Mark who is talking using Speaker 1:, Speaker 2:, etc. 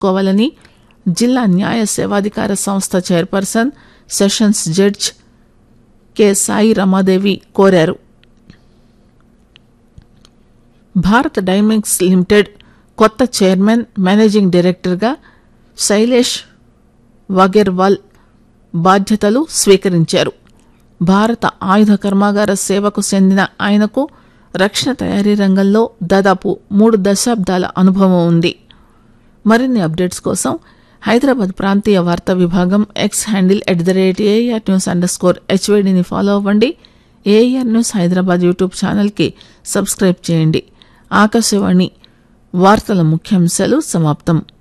Speaker 1: కోవాలని జిల్లా న్యాయ సేవాధికార సంస్థ chairperson sessions judge K Sai Ramadevi కోరారు భారత్ డైమండ్స్ లిమిటెడ్ కొత్త చైర్మన్ మేనేజింగ్ డైరెక్టర్గా శైలేష్ వగెర్వాల్ బాధ్యతలు స్వీకరించారు భారత ఆయుధ కర్మాగార సేవకు చెందిన ఆయనకు రక్షణ తయారీ రంగంలో దాదాపు మూడు దశాబ్దాల అనుభవం ఉంది మరిన్ని అప్డేట్స్ కోసం హైదరాబాద్ ప్రాంతీయ వార్తా విభాగం X handle at the rate AR news underscore హెచ్వైడిని ఫాలో అవ్వండి ఏఆర్ న్యూస్ హైదరాబాద్ యూట్యూబ్ ఛానల్కి సబ్స్క్రైబ్ చేయండి ఆకాశవాణి వార్తల ముఖ్యాంశాలు సమాప్తం